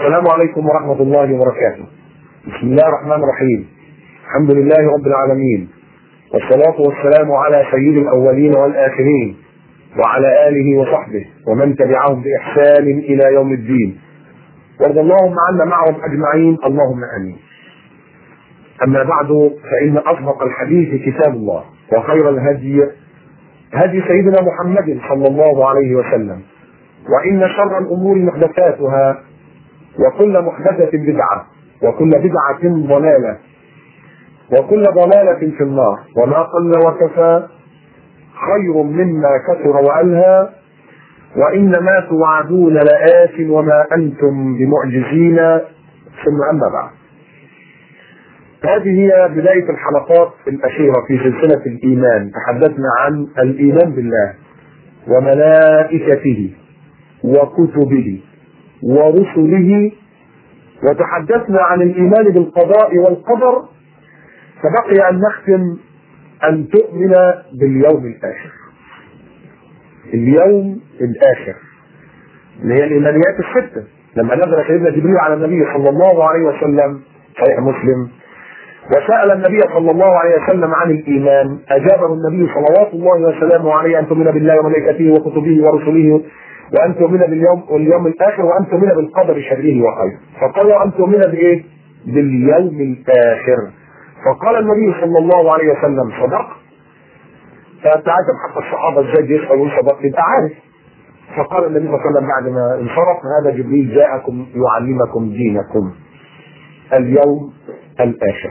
السلام عليكم ورحمة الله وبركاته. بسم الله الرحمن الرحيم. الحمد لله رب العالمين. والصلاة والسلام على سيد الأولين والآخرين وعلى آله وصحبه ومن تبعهم بإحسان إلى يوم الدين. وارض اللهم عنا معهم أجمعين اللهم آمين. أما بعد فإن أصدق الحديث كتاب الله وخير الهدي هدي سيدنا محمد صلى الله عليه وسلم وإن شر الأمور محدثاتها وكل محدثة بدعة وكل بدعة ضلالة وكل ضلالة في النار وما قل وكفى خير مما كثر وألهى وإنما توعدون لآت وما أنتم بمعجزين ثم أما بعد هذه هي بداية الحلقات الأخيرة في سلسلة الإيمان تحدثنا عن الإيمان بالله وملائكته وكتبه ورسله وتحدثنا عن الإيمان بالقضاء والقدر فبقي أن نختم أن تؤمن باليوم الآخر اليوم الآخر اللي هي الإيمانيات الستة لما نزل سيدنا جبريل على النبي صلى الله عليه وسلم صحيح مسلم وسأل النبي صلى الله عليه وسلم عن الإيمان أجابه النبي صلوات الله وسلامه عليه أن تؤمن بالله وملائكته وكتبه ورسله وأن تؤمن باليوم واليوم الآخر وأن تؤمن بالقدر شره وخيره فقال أن تؤمن بإيه؟ باليوم الآخر فقال النبي صلى الله عليه وسلم صدق فأنت عارف حتى الصحابة ازاي بيسأل يقول صدق أنت عارف فقال النبي صلى الله عليه وسلم بعد ما انصرف هذا جبريل جاءكم يعلمكم دينكم اليوم الآخر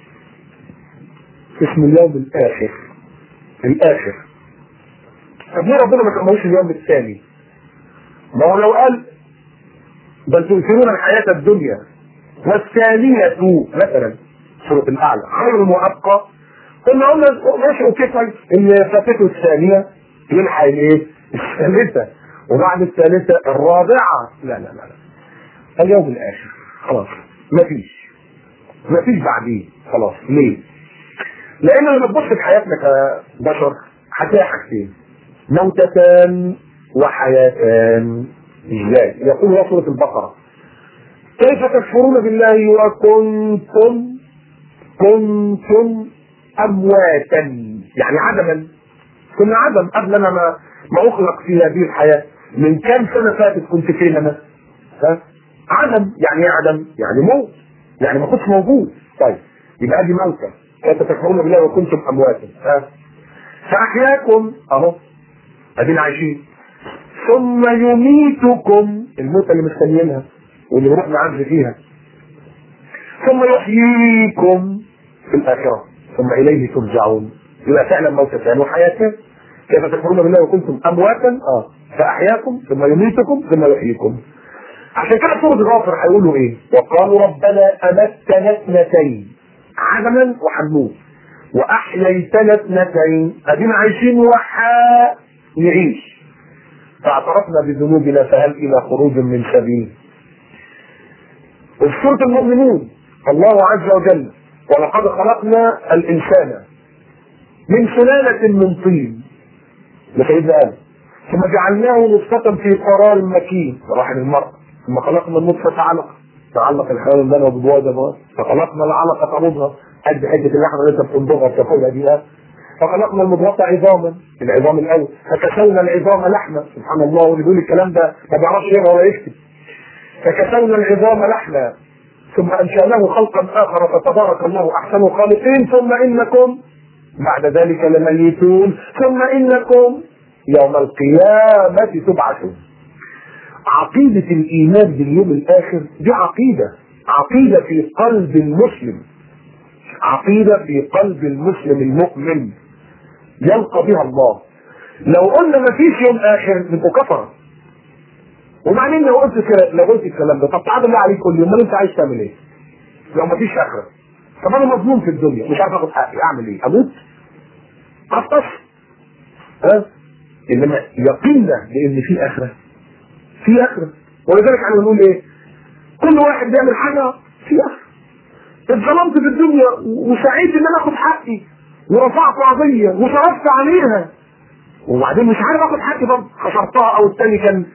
اسم اليوم الآخر الآخر طب ليه ربنا ما سموش اليوم الثاني؟ ما هو لو قال بل تؤثرون الحياة الدنيا والثانية مثلا سورة الأعلى خير وأبقى قلنا قلنا ماشي اوكي طيب اللي فاتته الثانية يلحق الايه؟ الثالثة وبعد الثالثة الرابعة لا لا لا لا اليوم الآخر خلاص مفيش مفيش بعديه خلاص ليه؟ لأن لما تبص في حياتنا كبشر هتلاقي حاجتين موتتان وحياتان ازاي؟ يقول يا سورة البقرة كيف تكفرون بالله وكنتم كنتم أمواتا يعني عدما كنا عدم قبل أنا ما ما أخلق في هذه الحياة من كام سنة فاتت كنت فين أنا؟ ها؟ عدم يعني ايه عدم؟ يعني موت يعني ما كنتش موجود طيب يبقى دي موتة كيف تكفرون بالله وكنتم أمواتا ها؟ فأحياكم أهو أدينا عايشين ثم يميتكم الموتة اللي مستنيينها واللي بنروح نعز فيها ثم يحييكم في الآخرة ثم إليه ترجعون يبقى فعلا موتتان وحياتان كيف تكفرون بالله وكنتم أمواتا اه فأحياكم ثم يميتكم ثم يحييكم عشان كده سورة غافر هيقولوا ايه؟ وقالوا ربنا أمتنا اثنتين عدما وحنوت وأحييتنا اثنتين أدينا عايشين وحا نعيش فاعترفنا بذنوبنا فهل إلى خروج من سبيل وفي سورة المؤمنون الله عز وجل ولقد خلقنا الإنسان من سلالة من طين لسيدنا آدم ثم جعلناه نطفة في قرار مكين رحم المرء ثم خلقنا النطفة علقة تعلق الحيوان اللي ببوادة فخلقنا العلقة مضغة قد حتة اللحمة اللي انت بتمضغها بتاكلها دي فخلقنا المضغة عظاما العظام الأول فكسونا العظام لحمة سبحان الله واللي بيقول الكلام ده ما بيعرفش يقرا ولا يكتب فكسونا العظام لحما ثم انشاناه خلقا اخر فتبارك الله احسن الخالقين ثم انكم بعد ذلك لميتون ثم انكم يوم القيامة تبعثون عقيدة الإيمان باليوم الآخر دي عقيدة عقيدة في قلب المسلم عقيدة في قلب المسلم المؤمن يلقى بها الله لو قلنا ما فيش يوم آخر نبقوا كفرة وبعدين لو قلت كده لو قلت الكلام ده طب تعالى بالله عليك كل يوم امال انت عايز تعمل ايه؟ لو مفيش اخره طب انا مظلوم في الدنيا مش عارف اخد حقي اعمل ايه؟ اموت؟ اطفش ها؟ انما يقيننا بان في اخره في اخره ولذلك احنا بنقول ايه؟ كل واحد بيعمل حاجه في اخره اتظلمت في الدنيا وسعيت ان انا اخد حقي ورفعت قضيه وصرفت عليها وبعدين مش عارف اخد حقي برضه خسرتها او التاني كان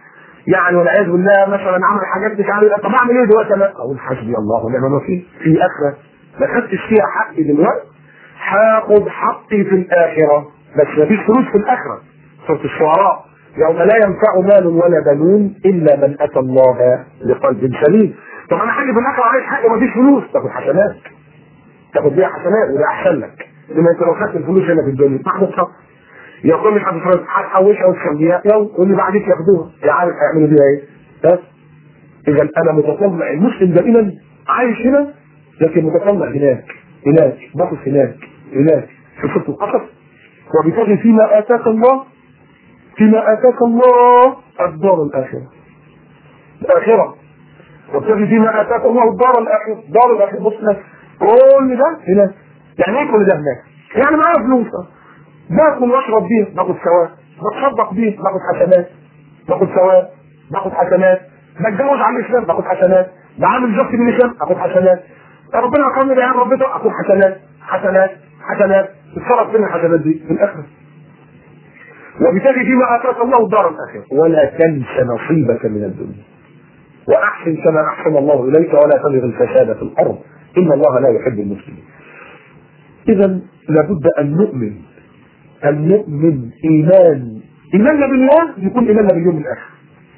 يعني والعياذ بالله مثلا عمل حاجات مش عارف طب اعمل ايه دلوقتي انا؟ اقول حسبي الله ونعم الوكيل في اخره ما خدتش فيها حقي دلوقتي هاخد حقي في الاخره بس مفيش فلوس في الاخره سوره الشعراء يوم لا ينفع مال ولا بنون الا من اتى الله بقلب سليم طب انا حاجه في الاخره عايز حاجه ومفيش فلوس تاخد حسنات تاخد بيها حسنات وده احسن لك لما انت لو خدت الفلوس هنا في الدنيا تاخد حق يقول لك حد فرد هتحوشها وتخليها يوم واللي بعدك ياخدوها يا عارف هيعملوا بيها ايه بس اذا انا متطلع المسلم دائما عايش هنا لكن متطلع هناك هناك باخذ هناك هناك في سوره القصص وبتجي فيما اتاك الله فيما اتاك الله الدار الاخره الاخره وابتغي فيما اتاك الله الدار الاخره دار الاخره بص لك كل ده هناك يعني ايه كل ده هناك؟ يعني معايا فلوس باكل واشرب بيه باخد ثواب بتصدق بيه باخد حسنات باخد ثواب باخد حسنات بتجوز على الاسلام باخد حسنات بعمل زوجتي بالاسلام باخد حسنات ربنا يكرمني بعيال ربنا اخد حسنات حسنات حسنات تتصرف فين الحسنات دي في الاخره وبالتالي فيما اتاك الله الدار الاخره ولا تنس نصيبك من الدنيا واحسن كما احسن الله اليك ولا تبغ الفساد في الارض ان الله لا يحب المسلمين اذا لابد ان نؤمن ان نؤمن ايمان ايماننا بالله يكون ايماننا باليوم الاخر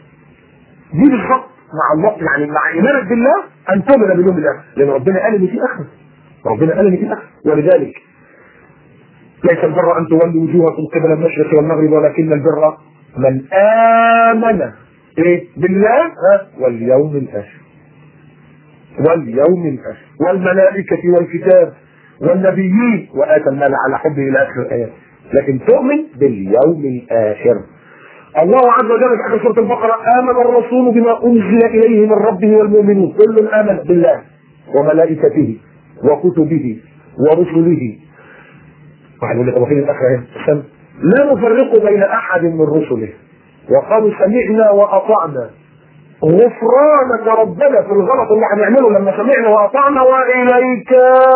دي بالظبط مع الله يعني مع ايمانك بالله ان تؤمن باليوم الاخر لان ربنا قال ان في اخر ربنا قال ان في اخر ولذلك ليس البر ان تولوا وجوهكم قبل المشرق والمغرب ولكن البر من امن ايه بالله ها واليوم الاخر واليوم الاخر والملائكه والكتاب والنبيين واتى المال على حبه الى اخر الايات لكن تؤمن باليوم الاخر الله عز وجل في سوره البقره امن الرسول بما انزل اليه من ربه والمؤمنون كل امن بالله وملائكته وكتبه ورسله واحد يقول لك هو فين الاخره هنا لا نفرق بين احد من رسله وقالوا سمعنا واطعنا غفرانك ربنا في الغلط اللي هنعمله لما سمعنا واطعنا واليك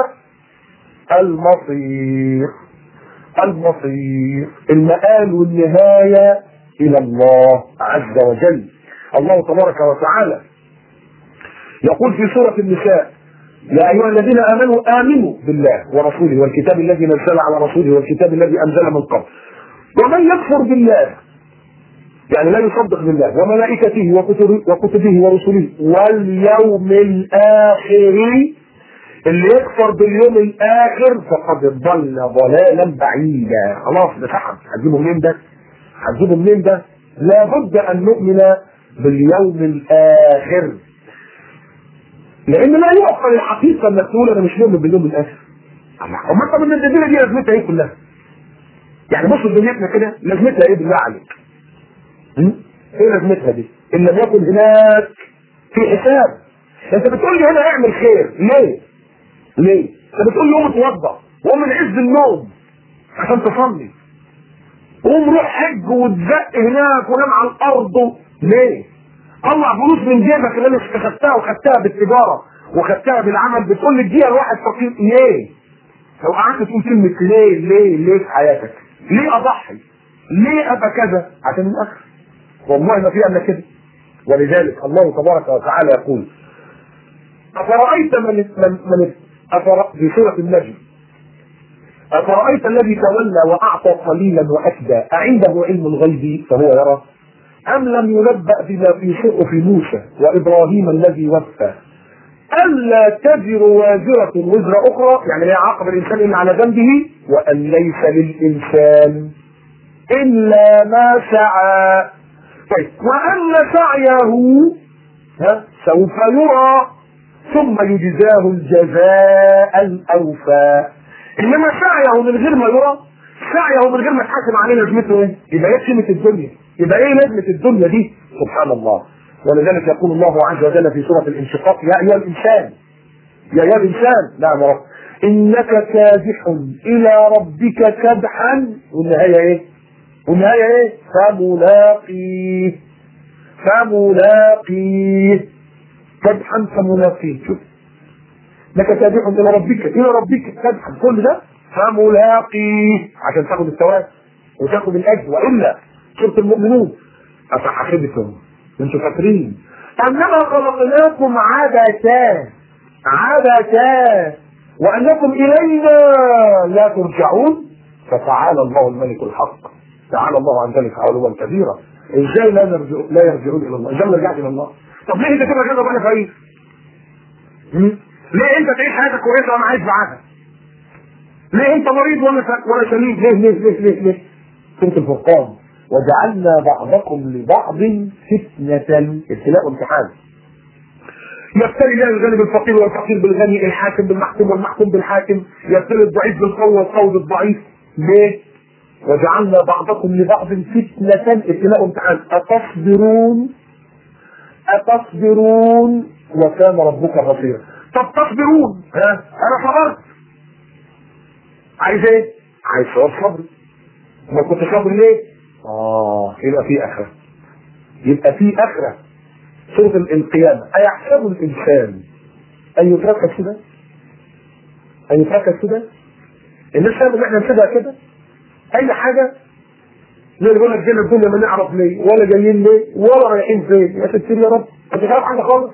المصير المصير المآل والنهاية إلى الله عز وجل الله تبارك وتعالى يقول في سورة النساء يا أيها الذين آمنوا آمنوا بالله ورسوله والكتاب الذي نزل على رسوله والكتاب الذي أنزل من قبل ومن يكفر بالله يعني لا يصدق بالله وملائكته وكتبه, وكتبه ورسله واليوم الآخر اللي يكفر باليوم الاخر فقد ضل ضلالا بعيدا خلاص ده سحب هتجيبه منين ده؟ هتجيبه منين ده؟ لابد ان نؤمن باليوم الاخر لان لا يعقل الحقيقه انك تقول انا مش مؤمن باليوم الاخر اما انت من الدنيا دي لازمتها ايه كلها؟ يعني بص دنيتنا كده لازمتها ايه بالله عليك؟ ايه لازمتها دي؟ ان لم يكن هناك في حساب انت بتقول لي هنا اعمل خير ليه؟ ليه؟ انت بتقول لي قوم اتوضى وقوم من عز النوم عشان تصلي قوم روح حج وتزق هناك ونام على الارض ليه؟ طلع فلوس من جيبك اللي انا اخدتها وخدتها بالتجاره وخدتها بالعمل بتقول لي اديها لواحد فقير ليه؟ لو قعدت تقول كلمه ليه ليه ليه في حياتك؟ ليه اضحي؟ ليه ابقى كذا؟ عشان الاخر والله ما في الا كده ولذلك الله تبارك وتعالى يقول أفرأيت من من من أفرأ في سورة النجم أفرأيت الذي تولى وأعطى قليلا وأكدى أعنده علم الغيب فهو يرى أم لم ينبأ بما في صحف موسى وإبراهيم الذي وفى ألا تزر وازرة وزر أخرى يعني لا يعاقب الإنسان إلا على ذنبه وأن ليس للإنسان إلا ما سعى طيب وأن سعيه ها سوف يرى ثم يجزاه الجزاء الأوفى إنما سعيه من غير ما يرى سعيه من غير ما تحاسب عليه لازمته إيه؟ يبقى إيه قيمة الدنيا؟ يبقى إيه لازمة الدنيا دي؟ سبحان الله ولذلك يقول الله عز وجل في سورة الانشقاق يا أيها الإنسان يا أيها الإنسان نعم رب إنك كادح إلى ربك كدحا والنهاية إيه؟ والنهاية إيه؟ فملاقيه فملاقيه كدحا فملاقيه شوف انك كادح الى ربك الى ربك كدحا كل ده فملاقيه عشان تاخد الثواب وتاخد الاجر والا سوره المؤمنون افحسبتم انتوا فاكرين انما خلقناكم عبثا عبثا وانكم الينا لا ترجعون فتعالى الله الملك الحق تعالى الله عن ذلك علوا كبيرا ازاي لا نرجع لا يرجعون الى الله ازاي ما رجعت الى الله طب ليه انت تبقى كده وانا فقير هم؟ ليه انت تعيش حياتك كويسه وانا عايش معاها ليه انت مريض وانا ف- وانا سليم ليه ليه ليه ليه ليه سوره الفرقان وجعلنا بعضكم لبعض فتنة ابتلاء وامتحان يبتلي الله الغني بالفقير والفقير بالغني الحاكم بالمحكوم والمحكوم بالحاكم يبتلي الضعيف بالقوي والقوي بالضعيف ليه؟ وجعلنا بعضكم لبعض فتنة ابتلاء وامتحان أتصبرون أتصبرون وكان ربك بصيرا طب تصبرون ها أنا صبرت عايز ايه؟ عايز ثواب صبر ما كنت صابر ليه؟ اه يبقى في اخره يبقى في اخره سوره القيامه ايحسب الانسان ان يترك كده؟ ان يترك كده؟ الناس فاهمه ان احنا نسيبها كده؟ اي حاجه زي اللي بيقول لك جينا الدنيا ما نعرف ليه ولا جايين ليه ولا رايحين فين يا ستير يا رب ما انتش عارف حاجه خالص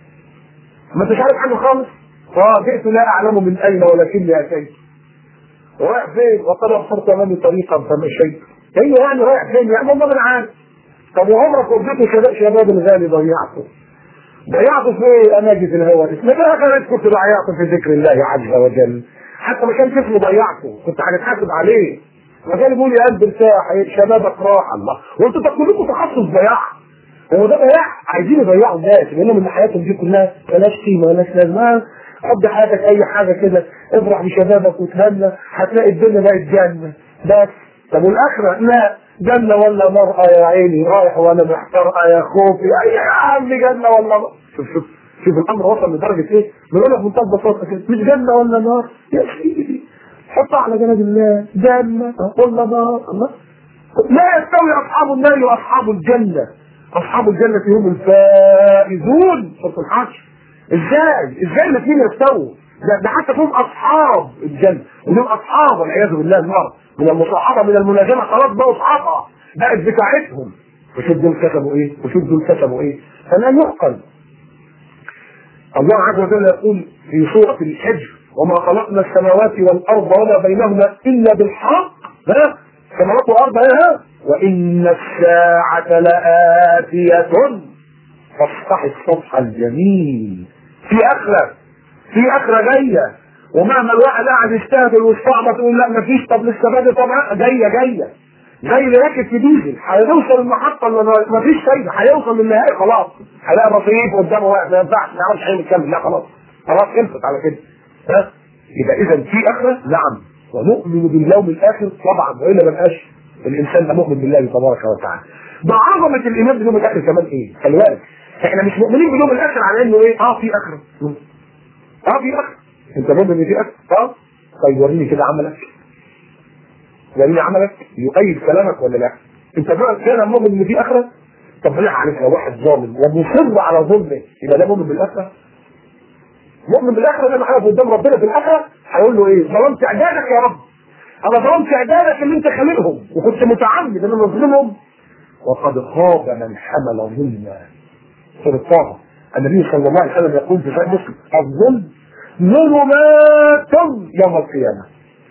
ما انتش عارف حاجه خالص اه جئت لا اعلم من اين ولكني اتيت رايح فين وقد ابصرت امامي طريقا فمشيت هي يعني رايح فين يعني والله انا عارف طب وعمرك وديته شباب شباب الغالي ضيعته ضيعته في ايه اماجد الهوى اسمك انا كنت ضيعته في ذكر الله عز وجل حتى ما كانش اسمه ضيعته كنت هنتحاسب عليه وكان يقول يا قلب ارتاح شبابك راح الله وانتوا كلكم تخصص ضياع هو ده ضياع عايزين يضيعوا الناس لانهم ان حياتهم دي كلها مالهاش قيمه مالهاش لازمه قضي حياتك اي حاجه كده افرح بشبابك وتهنى هتلاقي الدنيا بقت جنه بس طب والاخره لا جنه ولا نار يا عيني رايح وانا محتار يا خوفي يا يا عم جنه ولا نار شوف شوف شوف الامر وصل لدرجه ايه؟ بيقول لك بمنتهى البساطه كده مش جنه ولا نار يا سيدي حطها على جنب الله جنه ولا نار الله لا يستوي اصحاب النار واصحاب الجنه اصحاب الجنه هم الفائزون سوره الحشر ازاي ازاي الاثنين يستووا ده, ده حتى هم اصحاب الجنه وهم اصحاب والعياذ بالله النار من المصاحبه من الملازمه خلاص بقوا اصحابها بقت بتاعتهم وشوف دول كتبوا ايه وشوف دول كتبوا ايه فلا يعقل الله عز وجل يقول في سورة الحجر وما خلقنا السماوات والأرض وما بينهما إلا بالحق ها السماوات والأرض ها وإن الساعة لآتية فاصفح الصفح الجميل في آخرة في آخرة جاية ومهما الواحد قاعد يستهبل ويستعبط يقول لا مفيش طب لسه بدري طبعا جاية جاية زي اللي راكب في ديزل هيوصل المحطة اللي مفيش فايدة هيوصل للنهاية خلاص هلاقي رصيف قدامه واقف ما ينفعش ما يعرفش حاجة يكمل لا خلاص خلاص خلصت على كده ها يبقى إذا في آخرة نعم ونؤمن باليوم الآخر طبعا وإلا ما بقاش الإنسان ده مؤمن بالله تبارك وتعالى ده عظمة الإيمان باليوم الآخر كمان إيه؟ خلي بالك احنا مش مؤمنين باليوم الآخر على إنه إيه؟ أه في آخرة اه في اخر انت مؤمن ان في اخر اه طيب وريني كده عملك وريني عملك يؤيد كلامك ولا لا انت بقى فعلا مؤمن ان في اخره طب بالله عليك لو واحد ظالم ومصر على ظلمه يبقى ده مؤمن بالاخره مؤمن بالاخره لما هيقف قدام ربنا في الاخره هيقول له ايه ظلمت اعدادك يا رب انا ظلمت اعدادك اللي انت خالقهم وكنت متعمد ان انا اظلمهم وقد خاب من حمل ظلما سورة طه النبي صلى الله عليه وسلم يقول في صحيح مسلم الظلم ظلمات يوم القيامة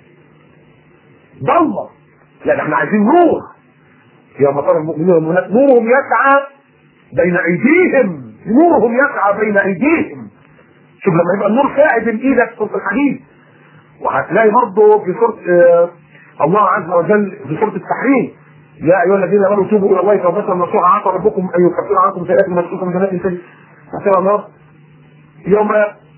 ضلمة لا احنا عايزين نور يوم ترى المؤمنون والمؤمنات نورهم يسعى بين ايديهم نورهم يسعى بين ايديهم شوف لما يبقى النور ساعد من ايدك في الحديد وهتلاقي برضه في سورة آه الله عز وجل في سورة التحريم يا ايها الذين امنوا توبوا الى الله توبه نصوحا عسى ربكم ان يكفر عنكم سيئاتكم ويسلكم جنات تجري تحتها النار يوم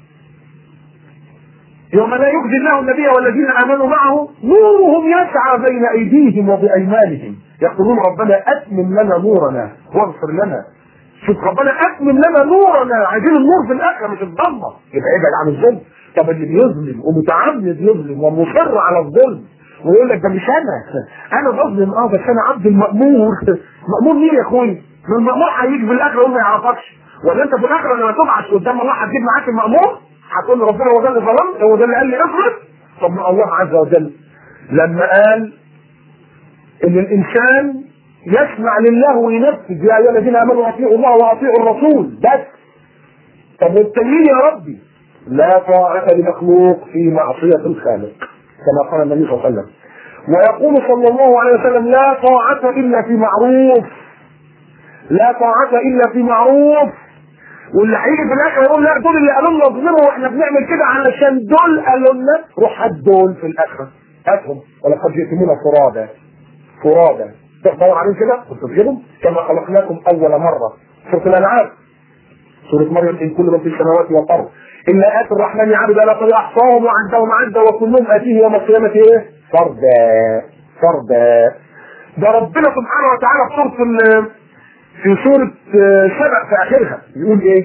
يوم لا يخزي الله النبي والذين امنوا معه نورهم يسعى بين ايديهم وبايمانهم يقولون ربنا اتمم لنا نورنا واغفر لنا شوف ربنا اتمم لنا نورنا عايزين النور في الاخره مش الضلمه يبقى ابعد عن الظلم طب اللي بيظلم ومتعمد يظلم ومصر على الظلم ويقول لك ده مش انا انا بظلم اه بس انا عبد المامور مامور مين يا اخوي؟ ما المامور هيجي في الاخره وما يعرفكش ولا انت في الاخره لما تبعث قدام الله هتجيب معاك المامور هتقول له ربنا هو ده اللي ظلمت هو ده اللي قال لي افرض طب الله عز وجل لما قال ان الانسان يسمع لله وينفذ يا ايها الذين امنوا اطيعوا الله واطيعوا الرسول بس طب والتانيين يا ربي لا طاعة لمخلوق في معصية الخالق كما قال النبي صلى الله عليه وسلم ويقول صلى الله عليه وسلم لا طاعة إلا في معروف لا طاعة إلا في معروف واللي هيجي في الاخر يقول لا دول اللي قالوا لنا اظلموا واحنا بنعمل كده علشان دول قالوا لنا روح هات دول في الاخره هاتهم ولقد جئتمونا فرادى فرادى تدور عليهم كده وتبشرهم كما خلقناكم اول مره سوره الانعام سوره مريم ان كل من في السماوات والارض الا اتى الرحمن عبدا لقد احصاهم وعدهم عدا وكلهم اتيه يوم القيامه ايه؟ فردا فردا ده ربنا سبحانه وتعالى في سوره ال- في سورة آه، سبع في آخرها يقول إيه؟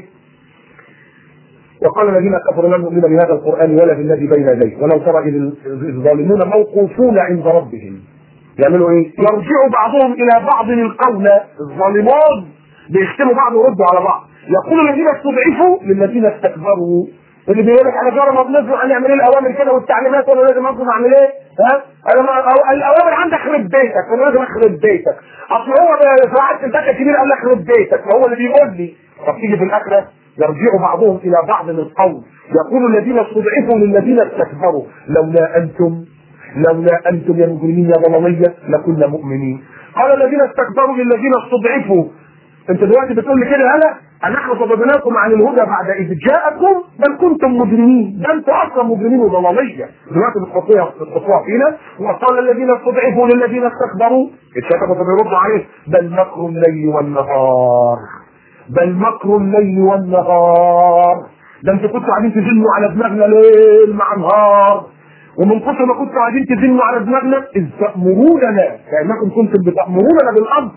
وقال الذين كفروا لن نؤمن بهذا القرآن ولا بالذي بين يديه ولو ترى إذ الظالمون موقوفون عند ربهم يعملوا إيه؟ يرجع بعضهم إلى بعض القول الظالمون بيشتموا بعض ويردوا على بعض يقول الذين استضعفوا للذين استكبروا اللي بيقول لك انا جرب بنزل هنعمل ايه الاوامر كده والتعليمات وانا لازم انظم اعمل ايه؟ ها؟ انا ما أو- الاوامر عندك خرب بيتك انا لازم اخرب بيتك اصل هو ده ساعات الفتى الكبير قال لك خرب بيتك فهو اللي بيقول لي طب تيجي في الاخره يرجع بعضهم الى بعض القول يقول الذين استضعفوا للذين استكبروا لولا انتم لولا انتم يا مجرمين يا ظلميه لكنا مؤمنين قال الذين استكبروا للذين استضعفوا انت دلوقتي بتقول لي كده هلا نحن صددناكم عن الهدى بعد اذ جاءكم بل كنتم مجرمين ده انتوا اصلا مجرمين وضلاليه دلوقتي بتحطوها بتحطوها فينا وقال الذين استضعفوا للذين استكبروا اتشتموا فبيردوا عليه بل مكر الليل والنهار بل مكر الليل والنهار ده انتوا كنتوا قاعدين تزنوا على دماغنا ليل مع نهار ومن كثر ما كنتوا قاعدين تزنوا على دماغنا اذ تامروننا كانكم كنتم بتامروننا بالامر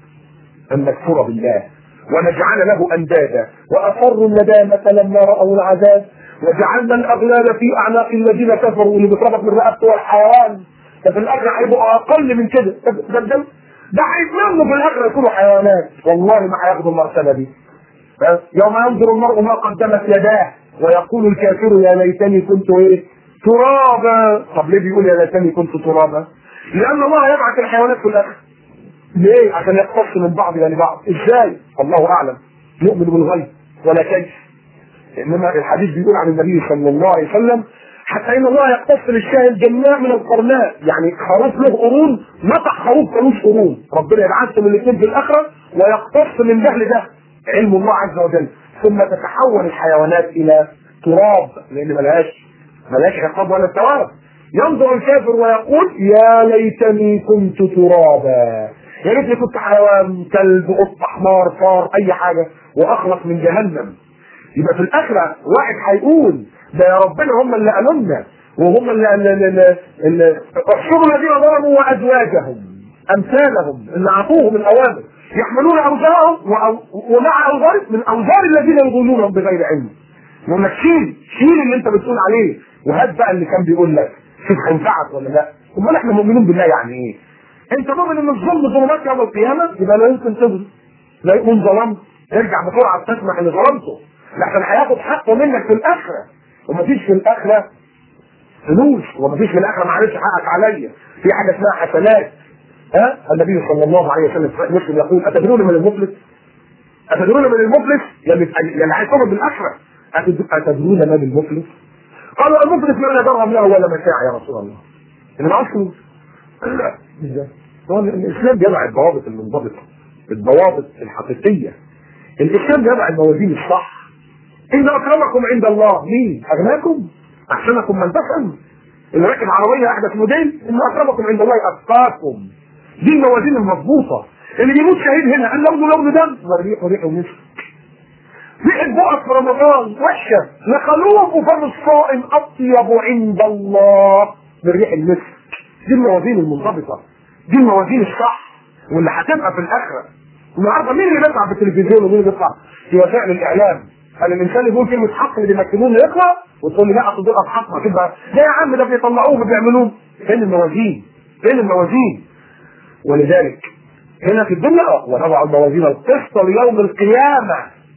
أن نكفر بالله ونجعل له أندادا وأصروا الندامة لما رأوا العذاب وجعلنا الأغلال في أعناق الذين كفروا اللي بيتربط من رقبته والحيوان ففي الآخرة هيبقوا أقل من كده ده ده ده, ده هيتمنوا في الآخرة يكونوا حيوانات والله ما هياخدوا المرتبة دي ها؟ يوم ينظر المرء ما قدمت يداه ويقول الكافر يا ليتني كنت ايه ترابا طب ليه بيقول يا ليتني كنت ترابا لان الله يبعث الحيوانات في الاخر ليه؟ عشان يقتص من بعض الى بعض، ازاي؟ الله اعلم. نؤمن بالغيب ولا كيف. انما الحديث بيقول عن النبي صلى الله عليه وسلم حتى ان الله يقتص للشاه الجماع من القرناء، يعني خروف له قرون نطح خروف ملوش قرون، ربنا يبعثهم الاثنين في الاخره ويقتص من ده لده علم الله عز وجل، ثم تتحول الحيوانات الى تراب لان ملهاش ملهاش عقاب ولا ثواب. ينظر الكافر ويقول يا ليتني كنت ترابا يا ريتني كنت حيوان كلب قط حمار فار اي حاجه واخلص من جهنم يبقى في الاخره واحد هيقول ده يا ربنا هم اللي قالوا لنا وهم اللي اللي- اللي- اللي احشروا الذين ظلموا وازواجهم امثالهم اللي اعطوهم الاوامر يحملون اوزارهم وأو- ومع اوزار من اوزار الذين يضلونهم بغير علم يقول لك شيل شيل اللي انت بتقول عليه وهات بقى اللي كان بيقول لك شوف هينفعك ولا لا امال احنا مؤمنين بالله يعني ايه انت مؤمن ان الظلم ظلمات يوم القيامه يبقى لا يمكن تظلم لا يكون ظلمت ارجع بسرعه تسمح ان ظلمته لكن هياخد حقه منك في الاخره ومفيش في الاخره فلوس ومفيش في الاخره معلش حقك عليا في حاجه اسمها حسنات ها النبي صلى الله عليه وسلم في مسلم يقول اتدرون من المفلس أتدرون من المفلس يعني يعني عايز تؤمن بالآخرة أتد- أتدرون من المفلس؟ قالوا المفلس ما لا درهم له ولا متاع يا رسول الله. اللي معاه فلوس. قال لا ازاي؟ هو الإسلام بيضع الضوابط المنضبطة الضوابط الحقيقية. الإسلام بيضع الموازين الصح. إن أكرمكم عند الله مين؟ أغناكم؟ أحسنكم منتفعا؟ اللي راكب عربية أحدث موديل إن أكرمكم عند الله أتقاكم. دي الموازين المضبوطة. اللي بيموت شهيد هنا قال لونه لون دم وريحه ريحه مسك ريحه بقى في رمضان وحشه لخلوف فم الصائم اطيب عند الله من ريح المسك دي الموازين المنضبطه دي الموازين الصح واللي هتبقى في الاخره النهارده مين اللي بيطلع في التلفزيون ومين اللي بيطلع في وسائل الاعلام؟ هل الانسان اللي بيقول كلمه حق اللي بيمكنوه يطلع وتقول لي لا اصل دول اصحاب ما تبقى ده يا عم ده بيطلعوه وبيعملوه فين الموازين؟ فين الموازين؟ ولذلك هنا في الدنيا ونضع الموازين القسط ليوم القيامة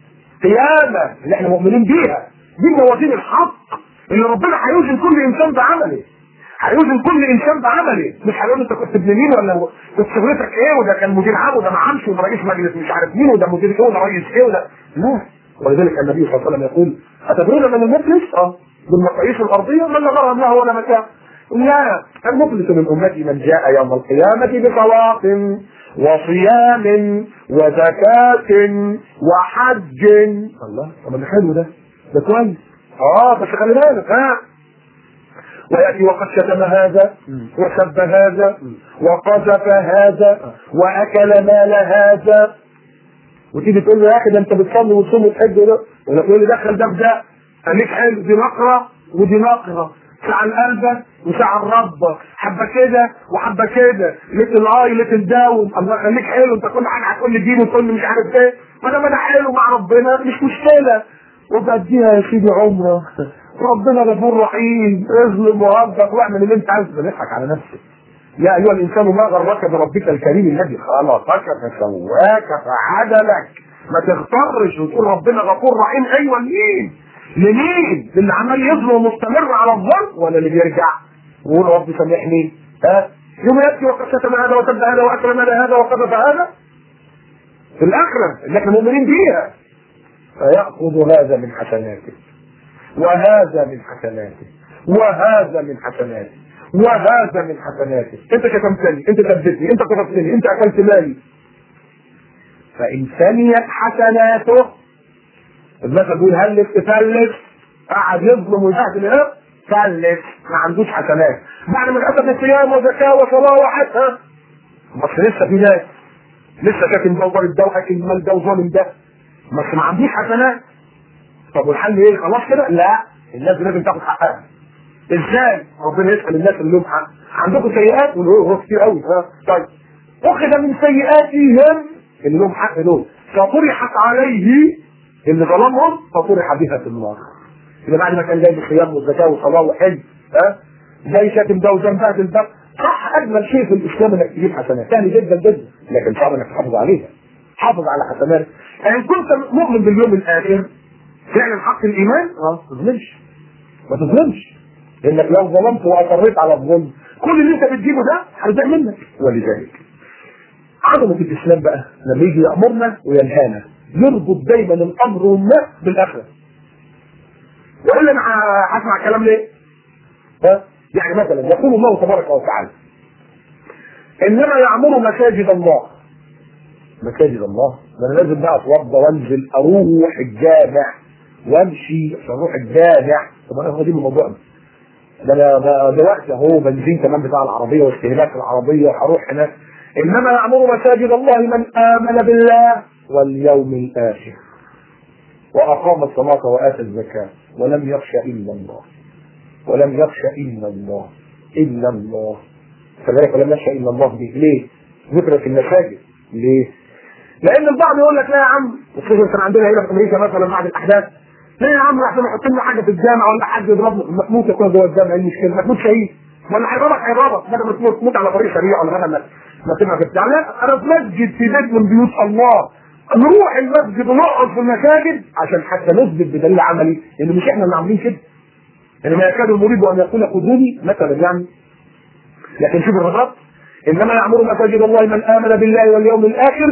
قيامة اللي احنا مؤمنين بيها دي موازين الحق اللي ربنا هيوزن كل انسان بعمله هيوزن كل انسان بعمله مش هيقول انت كنت ابن مين ولا كنت شغلتك ايه وده كان مدير عام وده ما عامش وده رئيس مجلس مش عارف مين وده مدير ايه وده رئيس ايه وده لا ولذلك النبي صلى الله عليه وسلم يقول اتدرون من المفلس؟ اه بالمقاييس الارضيه من لا غرض له ولا متاع لا المفلس من امتي من جاء يوم القيامه بصلاه وصيام وزكاة وحج الله طب ده حلو ده ده كويس اه بس خلي بالك ها وياتي وقد شتم هذا وسب هذا وقذف هذا واكل مال هذا وتيجي تقول له يا اخي ده انت بتصلي وتصوم وتحج ده ولا تقول لي دخل ده بده خليك حلو دي نقره ودي نقره ساعة لقلبك وساعة لربك حبة كده وحبة كده ليت الاي ليت الداوم الله خليك حلو انت كل حاجة هتقول لي دين وتقول لي مش عارف ايه ما دام انا حلو مع ربنا مش مشكلة وبديها يا سيدي عمرة ربنا غفور رحيم اظلم وهبك واعمل اللي انت عايزه بنضحك على نفسك يا ايها الانسان ما غرك بربك الكريم الذي خلقك فسواك فعدلك ما تغترش وتقول ربنا غفور رحيم ايوه لمين؟ لمين؟ للي عمال يظلم ومستمر على الظلم ولا اللي بيرجع ويقول رب سامحني ها يوم ياتي وقد شتم هذا وسب هذا واكرم هذا وقذف هذا في الاخره اللي احنا مؤمنين بيها فياخذ هذا من حسناته وهذا من حسناته وهذا من حسناته وهذا من حسناته انت شتمتني انت كذبتني انت قذفتني انت اكلت مالي فان فنيت حسناته المثل بيقول هلف تفلس قعد يظلم ويبهدل ايه فلس ما عندوش حسنات بعد ما كتب صيام وزكاه وصلاه وحج ها بس لسه في ناس لسه كاتم ده وضارب ده وحاكم المال ده وظالم ده بس ما عندوش حسنات طب والحل ايه خلاص كده لا الناس دي لازم تاخد حقها ازاي ربنا يسال الناس اللي لهم حق عندكم سيئات ونقول هو كتير قوي ها طيب اخذ من سيئاتهم اللي لهم حق دول فطرحت عليه اللي ظلمهم فطرح بها في النار يبقى بعد ما كان جايب الصيام والزكاه والصلاه وحج ها زي شاتم ده وزي بهدل ده صح اجمل شيء في الاسلام انك تجيب حسنات سهل جدا جدا لكن صعب انك تحافظ عليها حافظ على حسنات ان كنت مؤمن باليوم الاخر فعلا حق الايمان اه ما تظلمش ما تظلمش لانك لو ظلمت واصريت على الظلم كل اللي انت بتجيبه ده هيضيع منك ولذلك عظمه الاسلام بقى لما يجي يامرنا وينهانا يربط دايما الامر والنهي بالاخره والا انا هسمع كلام ليه؟ ها؟ يعني مثلا يقول الله تبارك وتعالى انما يعمر مساجد الله مساجد الله ده انا لازم بقى اتوضى وانزل اروح الجامع وامشي عشان اروح الجامع طب انا هو دي موضوعنا ده انا دلوقتي اهو بنزين كمان بتاع العربيه واستهلاك العربيه وهروح هناك انما يعمر مساجد الله من امن بالله واليوم الاخر واقام الصلاه واتى الزكاه ولم يخشى الا الله ولم يخشى الا الله الا الله فذلك ولم يخشى الا الله دي ليه؟ ذكر في المساجد ليه؟ لان البعض يقول لك لا يا عم خصوصا كان عندنا هنا في امريكا مثلا بعد الاحداث لا يا عم احنا نحط لنا حاجه في الجامع ولا حد يضربنا محمود يكون جوه الجامع ايه المشكله؟ محمود شهيد ولا هيضربك هيضربك بدل ما تموت تموت على طريق سريع ولا بدل ما تبقى في الجامع انا في مسجد في بيت من بيوت الله نروح المسجد ونقعد في المساجد عشان حتى نثبت بدليل عملي ان مش احنا اللي عاملين كده ان ما يكاد المريد ان يقول خذوني مثلا يعني لكن شوف الربط انما يعمر مساجد الله من امن بالله واليوم الاخر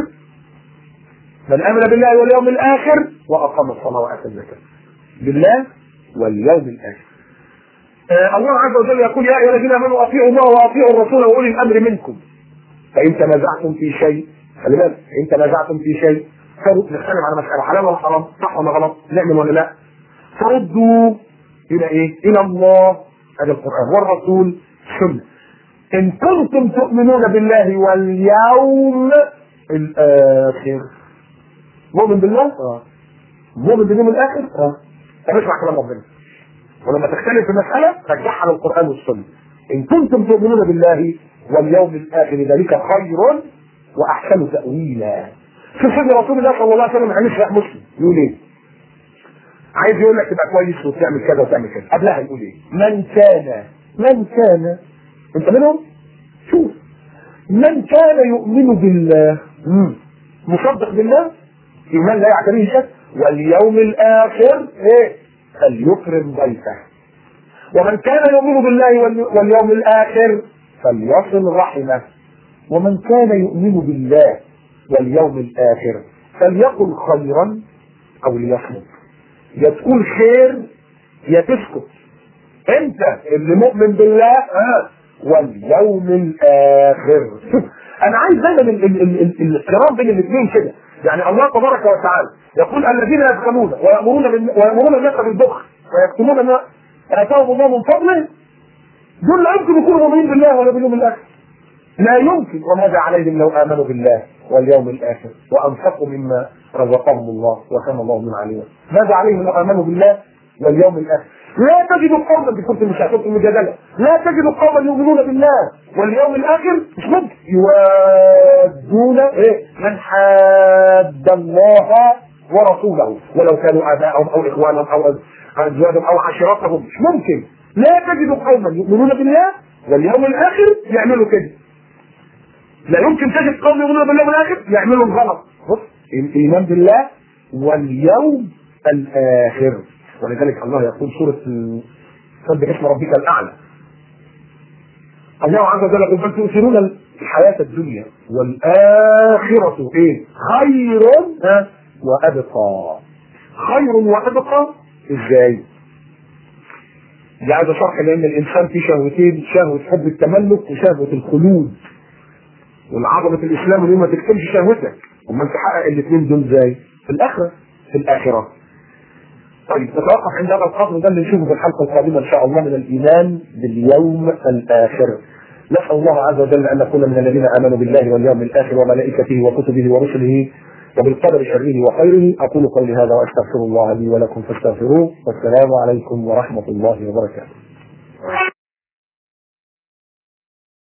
من امن بالله واليوم الاخر واقام الصلاه واتى الزكاه بالله واليوم الاخر آه الله عز وجل يقول يا ايها الذين امنوا اطيعوا الله واطيعوا الرسول واولي الامر منكم فان تنازعتم في شيء خلي بالك ان تنازعتم في شيء نتكلم على مساله حلال ولا حرام صح ولا غلط نعمل ولا لا فردوا الى ايه؟ الى الله هذا القران والرسول سنه ان كنتم تؤمنون بالله واليوم الاخر مؤمن بالله؟ اه مؤمن باليوم الاخر؟ اه طب اسمع كلام ربنا ولما تختلف في مساله رجعها للقران والسنه ان كنتم تؤمنون بالله واليوم الاخر ذلك خير واحسن تاويلا شوف سيدنا رسول الله صلى الله عليه وسلم حديث صحيح مسلم يقول ايه؟ عايز يقول لك تبقى كويس وتعمل كذا وتعمل كذا قبلها يقول ايه؟ من كان من كان انت منهم؟ شوف من كان يؤمن بالله مم. مصدق بالله ايمان لا يعتريه شك واليوم الاخر ايه؟ فليكرم ضيفه ومن كان يؤمن بالله واليوم الاخر فليصل رحمه ومن كان يؤمن بالله واليوم الاخر فليقل خيرا او ليصمت يا تقول خير يا تسكت انت اللي مؤمن بالله اه واليوم الاخر انا عايز دايما القران بين الاثنين كده يعني الله تبارك وتعالى يقول الذين يبخلون ويامرون ويامرون الناس بالبخل ويكتمون ما اتاهم الله من فضله دول لا يمكن يكونوا مؤمنين بالله ولا باليوم الاخر لا يمكن وماذا عليهم لو امنوا بالله واليوم الاخر وانفقوا مما رزقهم الله وكان الله من عليهم ماذا عليهم لو امنوا بالله واليوم الاخر لا تجد قوما دي كنت مش هتبقى المجادله لا تجد قوما يؤمنون بالله واليوم الاخر مش ممكن يوادون ايه من حاد الله ورسوله ولو كانوا اباءهم او اخوانهم او ازواجهم او عشيرتهم مش ممكن لا تجد قوما يؤمنون بالله واليوم الاخر يعملوا كده لا يمكن تجد قوم يؤمنون بالله والاخر يعملوا الغلط بص الايمان بالله واليوم الاخر ولذلك الله يقول سورة سبح اسم ربك الأعلى الله عز وجل يقول بل تؤثرون الحياة الدنيا والآخرة إيه؟ خير وأبقى خير وأبقى إزاي؟ دي عايزة شرح لأن الإنسان فيه شهوتين شهوة حب التملك وشهوة الخلود والعظمة الإسلام إن ما تكتمش شهوتك أما أنت تحقق الاثنين دول إزاي؟ في الآخرة في الآخرة طيب نتوقف عند هذا القدر ده اللي نشوفه في الحلقه القادمه ان شاء الله من الايمان باليوم الاخر. نسال الله عز وجل ان نكون من الذين امنوا بالله واليوم الاخر وملائكته وكتبه ورسله وبالقدر شره وخيره اقول قولي هذا واستغفر الله لي ولكم فاستغفروه والسلام عليكم ورحمه الله وبركاته.